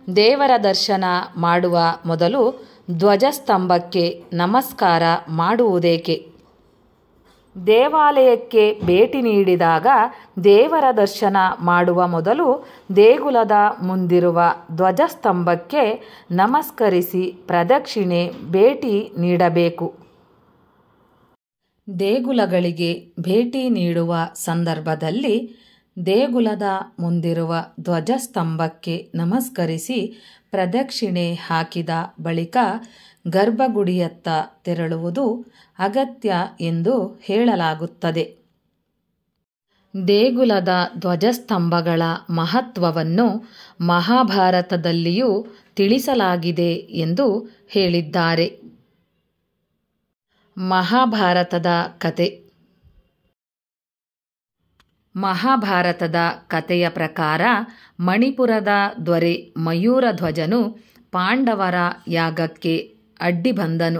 ದೇವರ ದರ್ಶನ ಮಾಡುವ ಮೊದಲು ಧ್ವಜಸ್ತಂಭಕ್ಕೆ ನಮಸ್ಕಾರ ಮಾಡುವುದೇಕೆ ದೇವಾಲಯಕ್ಕೆ ಭೇಟಿ ನೀಡಿದಾಗ ದೇವರ ದರ್ಶನ ಮಾಡುವ ಮೊದಲು ದೇಗುಲದ ಮುಂದಿರುವ ಧ್ವಜಸ್ತಂಭಕ್ಕೆ ನಮಸ್ಕರಿಸಿ ಪ್ರದಕ್ಷಿಣೆ ಭೇಟಿ ನೀಡಬೇಕು ದೇಗುಲಗಳಿಗೆ ಭೇಟಿ ನೀಡುವ ಸಂದರ್ಭದಲ್ಲಿ ದೇಗುಲದ ಮುಂದಿರುವ ಧ್ವಜಸ್ತಂಭಕ್ಕೆ ನಮಸ್ಕರಿಸಿ ಪ್ರದಕ್ಷಿಣೆ ಹಾಕಿದ ಬಳಿಕ ಗರ್ಭಗುಡಿಯತ್ತ ತೆರಳುವುದು ಅಗತ್ಯ ಎಂದು ಹೇಳಲಾಗುತ್ತದೆ ದೇಗುಲದ ಧ್ವಜಸ್ತಂಭಗಳ ಮಹತ್ವವನ್ನು ಮಹಾಭಾರತದಲ್ಲಿಯೂ ತಿಳಿಸಲಾಗಿದೆ ಎಂದು ಹೇಳಿದ್ದಾರೆ ಮಹಾಭಾರತದ ಕತೆ ಮಹಾಭಾರತದ ಕಥೆಯ ಪ್ರಕಾರ ಮಣಿಪುರದ ದೊರೆ ಮಯೂರಧ್ವಜನು ಪಾಂಡವರ ಯಾಗಕ್ಕೆ ಅಡ್ಡಿ ಬಂದನು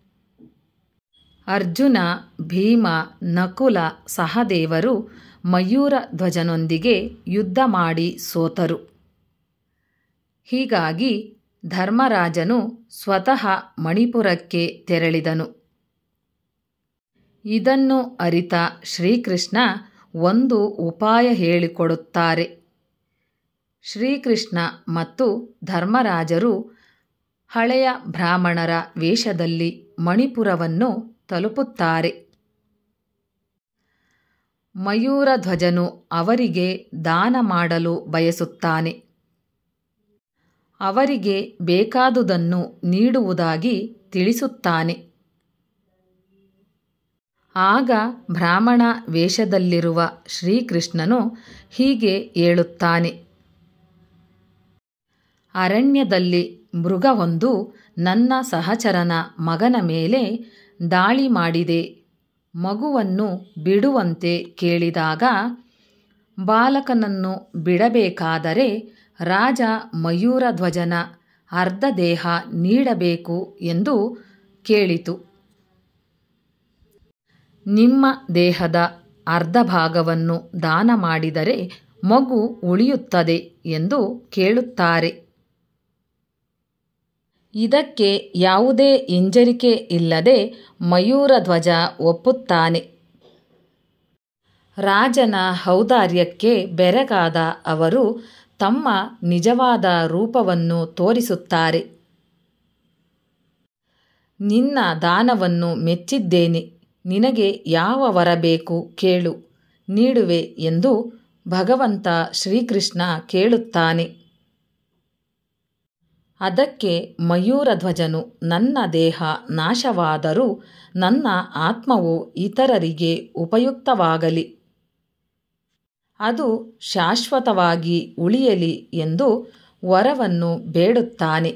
ಅರ್ಜುನ ಭೀಮ ನಕುಲ ಸಹದೇವರು ಮಯೂರ ಧ್ವಜನೊಂದಿಗೆ ಯುದ್ಧ ಮಾಡಿ ಸೋತರು ಹೀಗಾಗಿ ಧರ್ಮರಾಜನು ಸ್ವತಃ ಮಣಿಪುರಕ್ಕೆ ತೆರಳಿದನು ಇದನ್ನು ಅರಿತ ಶ್ರೀಕೃಷ್ಣ ಒಂದು ಉಪಾಯ ಹೇಳಿಕೊಡುತ್ತಾರೆ ಶ್ರೀಕೃಷ್ಣ ಮತ್ತು ಧರ್ಮರಾಜರು ಹಳೆಯ ಬ್ರಾಹ್ಮಣರ ವೇಷದಲ್ಲಿ ಮಣಿಪುರವನ್ನು ತಲುಪುತ್ತಾರೆ ಮಯೂರಧ್ವಜನು ಅವರಿಗೆ ದಾನ ಮಾಡಲು ಬಯಸುತ್ತಾನೆ ಅವರಿಗೆ ಬೇಕಾದುದನ್ನು ನೀಡುವುದಾಗಿ ತಿಳಿಸುತ್ತಾನೆ ಆಗ ಬ್ರಾಹ್ಮಣ ವೇಷದಲ್ಲಿರುವ ಶ್ರೀಕೃಷ್ಣನು ಹೀಗೆ ಹೇಳುತ್ತಾನೆ ಅರಣ್ಯದಲ್ಲಿ ಮೃಗವೊಂದು ನನ್ನ ಸಹಚರನ ಮಗನ ಮೇಲೆ ದಾಳಿ ಮಾಡಿದೆ ಮಗುವನ್ನು ಬಿಡುವಂತೆ ಕೇಳಿದಾಗ ಬಾಲಕನನ್ನು ಬಿಡಬೇಕಾದರೆ ರಾಜ ಮಯೂರಧ್ವಜನ ಅರ್ಧ ದೇಹ ನೀಡಬೇಕು ಎಂದು ಕೇಳಿತು ನಿಮ್ಮ ದೇಹದ ಅರ್ಧ ಭಾಗವನ್ನು ದಾನ ಮಾಡಿದರೆ ಮಗು ಉಳಿಯುತ್ತದೆ ಎಂದು ಕೇಳುತ್ತಾರೆ ಇದಕ್ಕೆ ಯಾವುದೇ ಹಿಂಜರಿಕೆ ಇಲ್ಲದೆ ಮಯೂರಧ್ವಜ ಒಪ್ಪುತ್ತಾನೆ ರಾಜನ ಔದಾರ್ಯಕ್ಕೆ ಬೆರಗಾದ ಅವರು ತಮ್ಮ ನಿಜವಾದ ರೂಪವನ್ನು ತೋರಿಸುತ್ತಾರೆ ನಿನ್ನ ದಾನವನ್ನು ಮೆಚ್ಚಿದ್ದೇನೆ ನಿನಗೆ ಯಾವ ವರ ಬೇಕು ಕೇಳು ನೀಡುವೆ ಎಂದು ಭಗವಂತ ಶ್ರೀಕೃಷ್ಣ ಕೇಳುತ್ತಾನೆ ಅದಕ್ಕೆ ಮಯೂರಧ್ವಜನು ನನ್ನ ದೇಹ ನಾಶವಾದರೂ ನನ್ನ ಆತ್ಮವು ಇತರರಿಗೆ ಉಪಯುಕ್ತವಾಗಲಿ ಅದು ಶಾಶ್ವತವಾಗಿ ಉಳಿಯಲಿ ಎಂದು ವರವನ್ನು ಬೇಡುತ್ತಾನೆ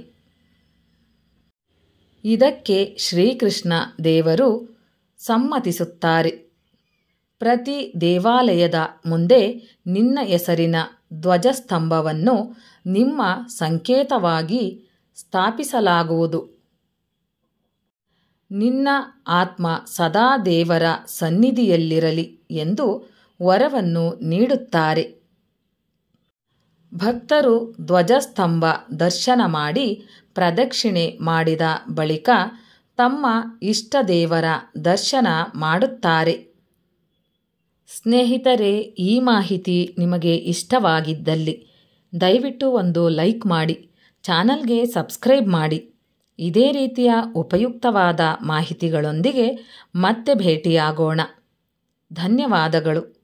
ಇದಕ್ಕೆ ಶ್ರೀಕೃಷ್ಣ ದೇವರು ಸಮ್ಮತಿಸುತ್ತಾರೆ ಪ್ರತಿ ದೇವಾಲಯದ ಮುಂದೆ ನಿನ್ನ ಹೆಸರಿನ ಧ್ವಜಸ್ತಂಭವನ್ನು ನಿಮ್ಮ ಸಂಕೇತವಾಗಿ ಸ್ಥಾಪಿಸಲಾಗುವುದು ನಿನ್ನ ಆತ್ಮ ಸದಾ ದೇವರ ಸನ್ನಿಧಿಯಲ್ಲಿರಲಿ ಎಂದು ವರವನ್ನು ನೀಡುತ್ತಾರೆ ಭಕ್ತರು ಧ್ವಜಸ್ತಂಭ ದರ್ಶನ ಮಾಡಿ ಪ್ರದಕ್ಷಿಣೆ ಮಾಡಿದ ಬಳಿಕ ತಮ್ಮ ಇಷ್ಟ ದೇವರ ದರ್ಶನ ಮಾಡುತ್ತಾರೆ ಸ್ನೇಹಿತರೆ ಈ ಮಾಹಿತಿ ನಿಮಗೆ ಇಷ್ಟವಾಗಿದ್ದಲ್ಲಿ ದಯವಿಟ್ಟು ಒಂದು ಲೈಕ್ ಮಾಡಿ ಚಾನಲ್ಗೆ ಸಬ್ಸ್ಕ್ರೈಬ್ ಮಾಡಿ ಇದೇ ರೀತಿಯ ಉಪಯುಕ್ತವಾದ ಮಾಹಿತಿಗಳೊಂದಿಗೆ ಮತ್ತೆ ಭೇಟಿಯಾಗೋಣ ಧನ್ಯವಾದಗಳು